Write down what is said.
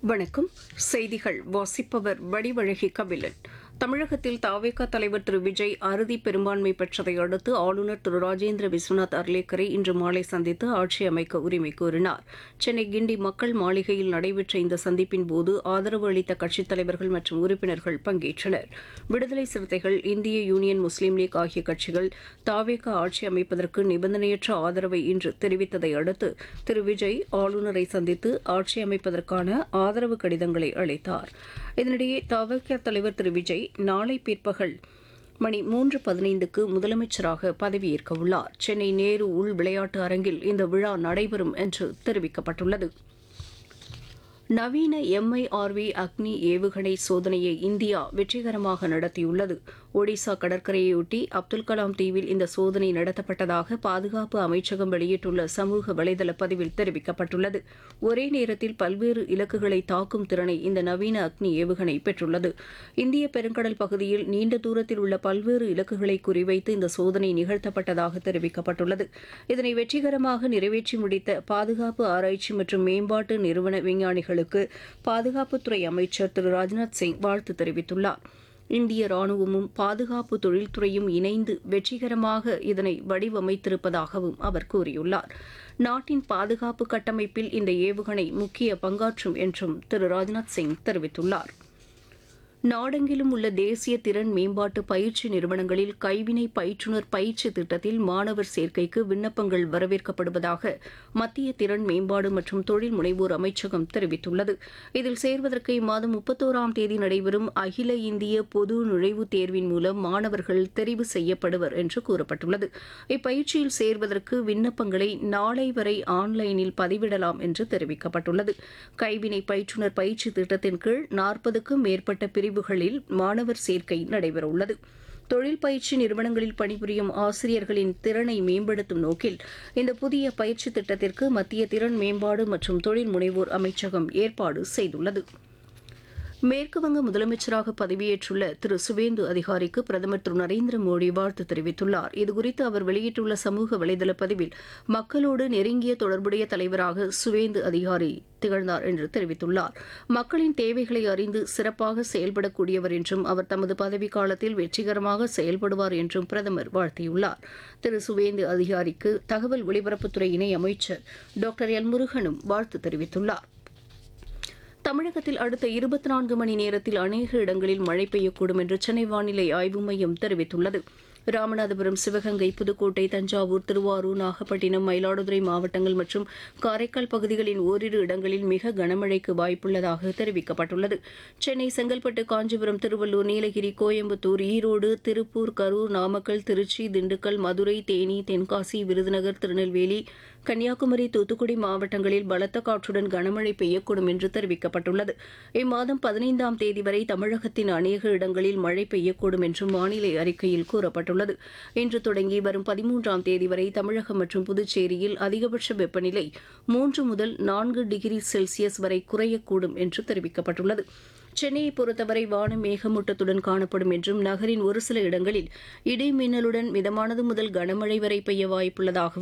வணக்கம் செய்திகள் வாசிப்பவர் வடிவழகி கபிலன் தமிழகத்தில் தாவேகா தலைவர் திரு விஜய் அறுதி பெரும்பான்மை பெற்றதை அடுத்து ஆளுநர் திரு ராஜேந்திர விஸ்வநாத் அர்லேக்கரை இன்று மாலை சந்தித்து ஆட்சி அமைக்க உரிமை கோரினார் சென்னை கிண்டி மக்கள் மாளிகையில் நடைபெற்ற இந்த சந்திப்பின் போது ஆதரவு அளித்த கட்சித் தலைவர்கள் மற்றும் உறுப்பினர்கள் பங்கேற்றனர் விடுதலை சிறுத்தைகள் இந்திய யூனியன் முஸ்லீம் லீக் ஆகிய கட்சிகள் தாவேகா ஆட்சி அமைப்பதற்கு நிபந்தனையற்ற ஆதரவை இன்று தெரிவித்ததை அடுத்து திரு விஜய் ஆளுநரை சந்தித்து ஆட்சி அமைப்பதற்கான ஆதரவு கடிதங்களை அளித்தார் இதனிடையே தவக தலைவர் திரு விஜய் நாளை பிற்பகல் மணி மூன்று பதினைந்துக்கு முதலமைச்சராக பதவியேற்க உள்ளார் சென்னை நேரு உள் விளையாட்டு அரங்கில் இந்த விழா நடைபெறும் என்று தெரிவிக்கப்பட்டுள்ளது நவீன எம்ஐஆர்வி அக்னி ஏவுகணை சோதனையை இந்தியா வெற்றிகரமாக நடத்தியுள்ளது ஒடிசா கடற்கரையொட்டி அப்துல் கலாம் தீவில் இந்த சோதனை நடத்தப்பட்டதாக பாதுகாப்பு அமைச்சகம் வெளியிட்டுள்ள சமூக வலைதள பதிவில் தெரிவிக்கப்பட்டுள்ளது ஒரே நேரத்தில் பல்வேறு இலக்குகளை தாக்கும் திறனை இந்த நவீன அக்னி ஏவுகணை பெற்றுள்ளது இந்திய பெருங்கடல் பகுதியில் நீண்ட தூரத்தில் உள்ள பல்வேறு இலக்குகளை குறிவைத்து இந்த சோதனை நிகழ்த்தப்பட்டதாக தெரிவிக்கப்பட்டுள்ளது இதனை வெற்றிகரமாக நிறைவேற்றி முடித்த பாதுகாப்பு ஆராய்ச்சி மற்றும் மேம்பாட்டு நிறுவன விஞ்ஞானிகளுக்கு பாதுகாப்புத்துறை அமைச்சர் திரு ராஜ்நாத் சிங் வாழ்த்து தெரிவித்துள்ளார் இந்திய ராணுவமும் பாதுகாப்பு தொழில்துறையும் இணைந்து வெற்றிகரமாக இதனை வடிவமைத்திருப்பதாகவும் அவர் கூறியுள்ளார் நாட்டின் பாதுகாப்பு கட்டமைப்பில் இந்த ஏவுகணை முக்கிய பங்காற்றும் என்றும் திரு ராஜ்நாத் சிங் தெரிவித்துள்ளார் நாடெங்கிலும் உள்ள தேசிய திறன் மேம்பாட்டு பயிற்சி நிறுவனங்களில் கைவினை பயிற்றுனர் பயிற்சி திட்டத்தில் மாணவர் சேர்க்கைக்கு விண்ணப்பங்கள் வரவேற்கப்படுவதாக மத்திய திறன் மேம்பாடு மற்றும் தொழில் முனைவோர் அமைச்சகம் தெரிவித்துள்ளது இதில் சேர்வதற்கு இம்மாதம் முப்பத்தோராம் தேதி நடைபெறும் அகில இந்திய பொது நுழைவுத் தேர்வின் மூலம் மாணவர்கள் தெரிவு செய்யப்படுவர் என்று கூறப்பட்டுள்ளது இப்பயிற்சியில் சேர்வதற்கு விண்ணப்பங்களை நாளை வரை ஆன்லைனில் பதிவிடலாம் என்று தெரிவிக்கப்பட்டுள்ளது கைவினை பயிற்றுனர் பயிற்சி திட்டத்தின் கீழ் நாற்பதுக்கும் மேற்பட்ட பிரிவு பிரிவுகளில் மாணவர் சேர்க்கை நடைபெறவுள்ளது தொழில் பயிற்சி நிறுவனங்களில் பணிபுரியும் ஆசிரியர்களின் திறனை மேம்படுத்தும் நோக்கில் இந்த புதிய பயிற்சி திட்டத்திற்கு மத்திய திறன் மேம்பாடு மற்றும் தொழில் முனைவோர் அமைச்சகம் ஏற்பாடு செய்துள்ளது மேற்குவங்க முதலமைச்சராக பதவியேற்றுள்ள திரு சுவேந்து அதிகாரிக்கு பிரதமர் திரு நரேந்திர மோடி வாழ்த்து தெரிவித்துள்ளார் இதுகுறித்து அவர் வெளியிட்டுள்ள சமூக வலைதள பதிவில் மக்களோடு நெருங்கிய தொடர்புடைய தலைவராக சுவேந்து அதிகாரி திகழ்ந்தார் என்று தெரிவித்துள்ளார் மக்களின் தேவைகளை அறிந்து சிறப்பாக செயல்படக்கூடியவர் என்றும் அவர் தமது பதவிக்காலத்தில் வெற்றிகரமாக செயல்படுவார் என்றும் பிரதமர் வாழ்த்தியுள்ளார் திரு சுவேந்து அதிகாரிக்கு தகவல் ஒலிபரப்புத்துறை இணை அமைச்சர் டாக்டர் எல் முருகனும் வாழ்த்து தெரிவித்துள்ளார் தமிழகத்தில் அடுத்த இருபத்தி நான்கு மணி நேரத்தில் அநேக இடங்களில் மழை பெய்யக்கூடும் என்று சென்னை வானிலை ஆய்வு மையம் தெரிவித்துள்ளது ராமநாதபுரம் சிவகங்கை புதுக்கோட்டை தஞ்சாவூர் திருவாரூர் நாகப்பட்டினம் மயிலாடுதுறை மாவட்டங்கள் மற்றும் காரைக்கால் பகுதிகளின் ஓரிரு இடங்களில் மிக கனமழைக்கு வாய்ப்புள்ளதாக தெரிவிக்கப்பட்டுள்ளது சென்னை செங்கல்பட்டு காஞ்சிபுரம் திருவள்ளூர் நீலகிரி கோயம்புத்தூர் ஈரோடு திருப்பூர் கரூர் நாமக்கல் திருச்சி திண்டுக்கல் மதுரை தேனி தென்காசி விருதுநகர் திருநெல்வேலி கன்னியாகுமரி தூத்துக்குடி மாவட்டங்களில் பலத்த காற்றுடன் கனமழை பெய்யக்கூடும் என்று தெரிவிக்கப்பட்டுள்ளது இம்மாதம் பதினைந்தாம் தேதி வரை தமிழகத்தின் அநேக இடங்களில் மழை பெய்யக்கூடும் என்றும் வானிலை அறிக்கையில் கூறப்பட்டுள்ளது இன்று தொடங்கி வரும் பதிமூன்றாம் தேதி வரை தமிழகம் மற்றும் புதுச்சேரியில் அதிகபட்ச வெப்பநிலை மூன்று முதல் நான்கு டிகிரி செல்சியஸ் வரை குறையக்கூடும் என்று தெரிவிக்கப்பட்டுள்ளது சென்னையை பொறுத்தவரை வானம் மேகமூட்டத்துடன் காணப்படும் என்றும் நகரின் ஒரு சில இடங்களில் இடி மின்னலுடன் மிதமானது முதல் கனமழை வரை பெய்ய வாய்ப்புள்ளதாகவும்